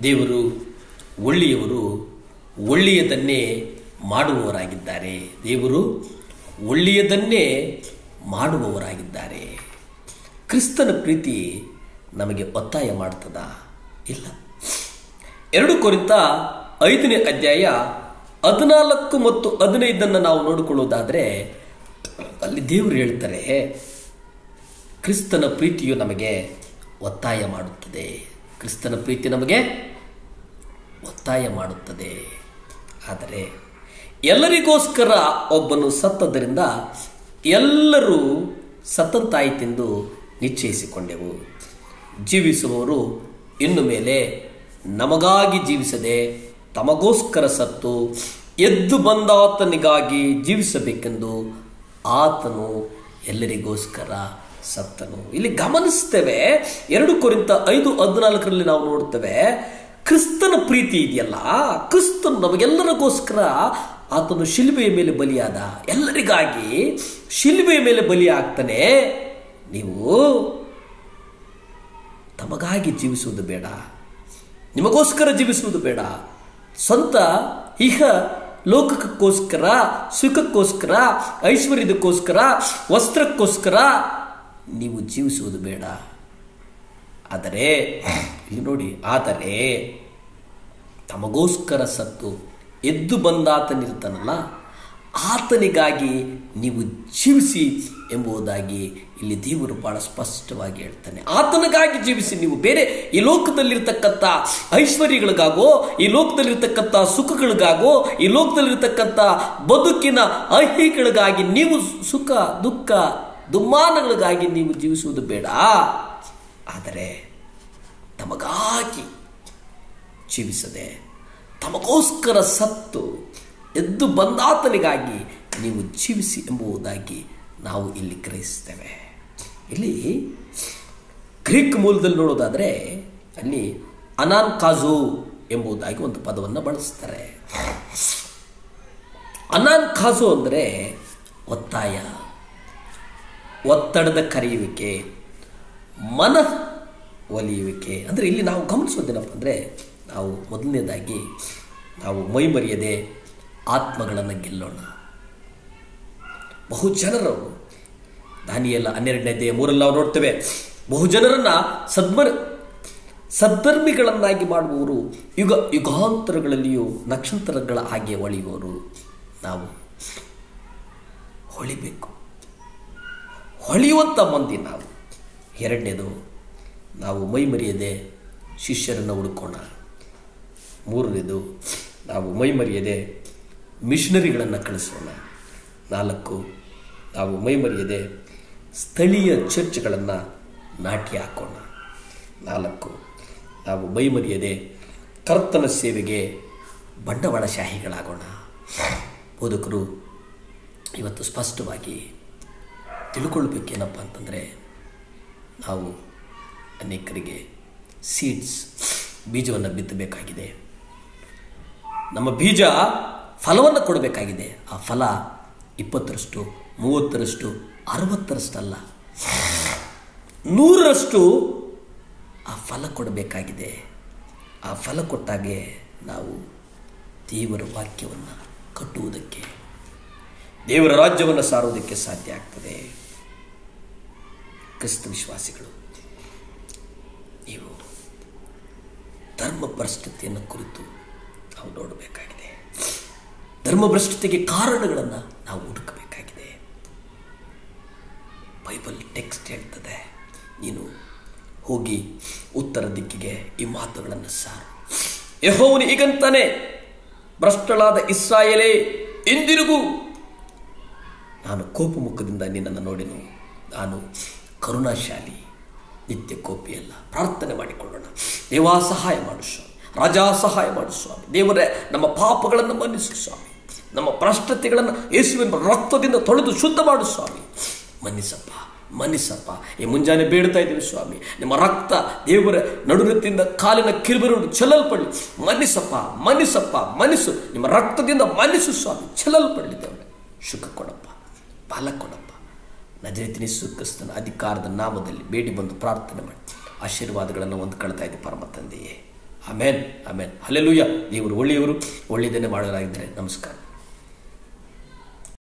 ದೇವರು ಒಳ್ಳೆಯವರು ಒಳ್ಳೆಯದನ್ನೇ ಮಾಡುವವರಾಗಿದ್ದಾರೆ ದೇವರು ಒಳ್ಳೆಯದನ್ನೇ ಮಾಡುವವರಾಗಿದ್ದಾರೆ ಕ್ರಿಸ್ತನ ಪ್ರೀತಿ ನಮಗೆ ಒತ್ತಾಯ ಮಾಡ್ತದ ಇಲ್ಲ ಎರಡು ಕೊರಿಂತ ಐದನೇ ಅಧ್ಯಾಯ ಹದಿನಾಲ್ಕು ಮತ್ತು ಹದಿನೈದನ್ನು ನಾವು ನೋಡಿಕೊಳ್ಳುವುದಾದರೆ ಅಲ್ಲಿ ದೇವರು ಹೇಳ್ತಾರೆ ಕ್ರಿಸ್ತನ ಪ್ರೀತಿಯು ನಮಗೆ ಒತ್ತಾಯ ಮಾಡುತ್ತದೆ ಕ್ರಿಸ್ತನ ಪ್ರೀತಿ ನಮಗೆ ಒತ್ತಾಯ ಮಾಡುತ್ತದೆ ಆದರೆ ಎಲ್ಲರಿಗೋಸ್ಕರ ಒಬ್ಬನು ಸತ್ತದ್ದರಿಂದ ಎಲ್ಲರೂ ಸತ್ತಂತಾಯಿತೆಂದು ನಿಶ್ಚಯಿಸಿಕೊಂಡೆವು ಜೀವಿಸುವವರು ಇನ್ನು ಮೇಲೆ ನಮಗಾಗಿ ಜೀವಿಸದೆ ತಮಗೋಸ್ಕರ ಸತ್ತು ಎದ್ದು ಬಂದಾತನಿಗಾಗಿ ಜೀವಿಸಬೇಕೆಂದು ಆತನು ಎಲ್ಲರಿಗೋಸ್ಕರ ಸತ್ತನು ಇಲ್ಲಿ ಗಮನಿಸ್ತೇವೆ ಎರಡು ಕೊರಿಂತ ಐದು ಹದಿನಾಲ್ಕರಲ್ಲಿ ನಾವು ನೋಡ್ತೇವೆ ಕ್ರಿಸ್ತನ ಪ್ರೀತಿ ಇದೆಯಲ್ಲ ಕ್ರಿಸ್ತನು ನಮಗೆಲ್ಲರಿಗೋಸ್ಕರ ಆತನು ಶಿಲ್ಬೆಯ ಮೇಲೆ ಬಲಿಯಾದ ಎಲ್ಲರಿಗಾಗಿ ಶಿಲ್ಬೆಯ ಮೇಲೆ ಬಲಿ ಆಗ್ತಾನೆ ನೀವು ತಮಗಾಗಿ ಜೀವಿಸುವುದು ಬೇಡ ನಿಮಗೋಸ್ಕರ ಜೀವಿಸುವುದು ಬೇಡ ಸ್ವಂತ ಇಹ ಲೋಕಕ್ಕೋಸ್ಕರ ಸುಖಕ್ಕೋಸ್ಕರ ಐಶ್ವರ್ಯದಕ್ಕೋಸ್ಕರ ವಸ್ತ್ರಕ್ಕೋಸ್ಕರ ನೀವು ಜೀವಿಸುವುದು ಬೇಡ ಆದರೆ ಇಲ್ಲಿ ನೋಡಿ ಆದರೆ ತಮಗೋಸ್ಕರ ಸತ್ತು ಎದ್ದು ಬಂದಾತನಿರ್ತಾನಲ್ಲ ಆತನಿಗಾಗಿ ನೀವು ಜೀವಿಸಿ ಎಂಬುದಾಗಿ ಇಲ್ಲಿ ದೇವರು ಬಹಳ ಸ್ಪಷ್ಟವಾಗಿ ಹೇಳ್ತಾನೆ ಆತನಿಗಾಗಿ ಜೀವಿಸಿ ನೀವು ಬೇರೆ ಈ ಲೋಕದಲ್ಲಿರ್ತಕ್ಕಂಥ ಐಶ್ವರ್ಯಗಳಿಗಾಗೋ ಈ ಲೋಕದಲ್ಲಿರ್ತಕ್ಕಂಥ ಸುಖಗಳಿಗಾಗೋ ಈ ಲೋಕದಲ್ಲಿರ್ತಕ್ಕಂಥ ಬದುಕಿನ ಐಹಿಗಳಿಗಾಗಿ ನೀವು ಸುಖ ದುಃಖ ದುಮ್ಮಾನಗಳಿಗಾಗಿ ನೀವು ಜೀವಿಸುವುದು ಬೇಡ ಆದರೆ ತಮಗಾಗಿ ಜೀವಿಸದೆ ತಮಗೋಸ್ಕರ ಸತ್ತು ಎದ್ದು ಬಂದಾತನಿಗಾಗಿ ನೀವು ಜೀವಿಸಿ ಎಂಬುದಾಗಿ ನಾವು ಇಲ್ಲಿ ಗ್ರಹಿಸ್ತೇವೆ ಇಲ್ಲಿ ಗ್ರೀಕ್ ಮೂಲದಲ್ಲಿ ನೋಡೋದಾದರೆ ಅಲ್ಲಿ ಅನಾನ್ ಕಾಜು ಎಂಬುದಾಗಿ ಒಂದು ಪದವನ್ನು ಬಳಸ್ತಾರೆ ಅನಾನ್ ಕಾಜು ಅಂದರೆ ಒತ್ತಾಯ ಒತ್ತಡದ ಕರೆಯುವಿಕೆ ಮನ ಒಲಿಯುವಿಕೆ ಅಂದರೆ ಇಲ್ಲಿ ನಾವು ಗಮನಿಸೋದೇನಪ್ಪ ಅಂದರೆ ನಾವು ಮೊದಲನೇದಾಗಿ ನಾವು ಮೈಮರೆಯದೆ ಆತ್ಮಗಳನ್ನು ಗೆಲ್ಲೋಣ ಬಹು ಜನರು ದಾನಿಯೆಲ್ಲ ಹನ್ನೆರಡನೇ ಅಧ್ಯಾಯ ಮೂರಲ್ಲಿ ನಾವು ನೋಡ್ತೇವೆ ಬಹು ಜನರನ್ನ ಸದ್ಮರ್ ಸದ್ಧರ್ಮಿಗಳನ್ನಾಗಿ ಮಾಡುವವರು ಯುಗ ಯುಗಾಂತರಗಳಲ್ಲಿಯೂ ನಕ್ಷತ್ರಗಳ ಹಾಗೆ ಒಳೆಯುವವರು ನಾವು ಹೊಳಿಬೇಕು ಹೊಳೆಯುವಂಥ ಮಂದಿ ನಾವು ಎರಡನೇದು ನಾವು ಮೈ ಮರೆಯದೆ ಶಿಷ್ಯರನ್ನು ಹುಡುಕೋಣ ಮೂರನೇದು ನಾವು ಮೈ ಮರೆಯದೆ ಮಿಷನರಿಗಳನ್ನು ಕಳಿಸೋಣ ನಾಲ್ಕು ನಾವು ಮೈ ಮರೆಯದೆ ಸ್ಥಳೀಯ ಚರ್ಚ್ಗಳನ್ನು ನಾಟಿ ಹಾಕೋಣ ನಾಲ್ಕು ನಾವು ಮೈ ಮರೆಯದೆ ಕರ್ತನ ಸೇವೆಗೆ ಬಂಡವಾಳಶಾಹಿಗಳಾಗೋಣ ಬೋಧಕರು ಇವತ್ತು ಸ್ಪಷ್ಟವಾಗಿ ತಿಳ್ಕೊಳ್ಬೇಕೇನಪ್ಪ ಅಂತಂದರೆ ನಾವು ಅನೇಕರಿಗೆ ಸೀಡ್ಸ್ ಬೀಜವನ್ನು ಬಿತ್ತಬೇಕಾಗಿದೆ ನಮ್ಮ ಬೀಜ ಫಲವನ್ನು ಕೊಡಬೇಕಾಗಿದೆ ಆ ಫಲ ಇಪ್ಪತ್ತರಷ್ಟು ಮೂವತ್ತರಷ್ಟು ಅರವತ್ತರಷ್ಟಲ್ಲ ನೂರರಷ್ಟು ಆ ಫಲ ಕೊಡಬೇಕಾಗಿದೆ ಆ ಫಲ ಕೊಟ್ಟಾಗೆ ನಾವು ದೇವರ ವಾಕ್ಯವನ್ನು ಕಟ್ಟುವುದಕ್ಕೆ ದೇವರ ರಾಜ್ಯವನ್ನು ಸಾರುವುದಕ್ಕೆ ಸಾಧ್ಯ ಆಗ್ತದೆ ಕ್ರಿಸ್ತ ವಿಶ್ವಾಸಿಗಳು ನೀವು ಧರ್ಮಭ್ರಷ್ಟತೆಯನ್ನು ಕುರಿತು ನಾವು ನೋಡಬೇಕಾಗಿದೆ ಧರ್ಮಭ್ರಷ್ಟತೆಗೆ ಕಾರಣಗಳನ್ನು ನಾವು ಹುಡುಕಬೇಕಾಗಿದೆ ಬೈಬಲ್ ಟೆಕ್ಸ್ಟ್ ಹೇಳ್ತದೆ ನೀನು ಹೋಗಿ ಉತ್ತರ ದಿಕ್ಕಿಗೆ ಈ ಮಾತುಗಳನ್ನು ಸಾರು ಯಹೋವನು ಈಗಂತಾನೆ ಭ್ರಷ್ಟಳಾದ ಇಸ್ರಾಯೇಲೇ ಎಂದಿರುಗು ನಾನು ಕೋಪಮುಖದಿಂದ ನಿನ್ನನ್ನು ನೋಡೆನು ನಾನು ಕರುಣಾಶಾಲಿ ನಿತ್ಯ ಕೋಪಿಯಲ್ಲ ಪ್ರಾರ್ಥನೆ ಮಾಡಿಕೊಳ್ಳೋಣ ದೇವಾ ಸಹಾಯ ಮಾಡು ಸ್ವಾಮಿ ರಾಜಾ ಸಹಾಯ ಮಾಡು ಸ್ವಾಮಿ ದೇವರೇ ನಮ್ಮ ಪಾಪಗಳನ್ನು ಮನ್ನಿಸು ಸ್ವಾಮಿ ನಮ್ಮ ಭ್ರಷ್ಟತೆಗಳನ್ನು ಯೇಸುವಿನ ರಕ್ತದಿಂದ ತೊಳೆದು ಶುದ್ಧ ಮಾಡು ಸ್ವಾಮಿ ಮನ್ನಿಸಪ್ಪ ಮನ್ನಿಸಪ್ಪ ಈ ಮುಂಜಾನೆ ಬೇಡ್ತಾ ಇದ್ದೀವಿ ಸ್ವಾಮಿ ನಿಮ್ಮ ರಕ್ತ ದೇವರ ನಡುನತ್ತಿಂದ ಕಾಲಿನ ಕಿರುಬೆರಳು ಚೆಲ್ಲಲ್ಪಡಲಿ ಮನ್ನಿಸಪ್ಪ ಮನ್ನಿಸಪ್ಪ ಮನ್ನಿಸು ನಿಮ್ಮ ರಕ್ತದಿಂದ ಮನ್ನಿಸು ಸ್ವಾಮಿ ಚೆಲ್ಲಲ್ಪಡಲಿ ದೇವರೇ ಸುಖ ಕೊಡಪ್ಪ ಫಲ ಕೊಡಪ್ಪ ನಜರೇತಿನಿ ಸುಖಸ್ತನ ಅಧಿಕಾರದ ನಾಮದಲ್ಲಿ ಬೇಡಿ ಬಂದು ಪ್ರಾರ್ಥನೆ ಮಾಡಿ ಆಶೀರ್ವಾದಗಳನ್ನು ಹೊಂದ್ಕೊಳ್ತಾ ಇದ್ದೆ ಪರಮ ತಂದೆಯೇ ಆಮೇನ್ ಆಮೇನ್ ಅಲ್ಲೆಲ್ಲೂಯ್ಯ ದೇವರು ಒಳ್ಳೆಯವರು ಒಳ್ಳೆಯದನ್ನೇ ಮಾಡೋರಾಗಿದ್ದಾರೆ ನಮಸ್ಕಾರ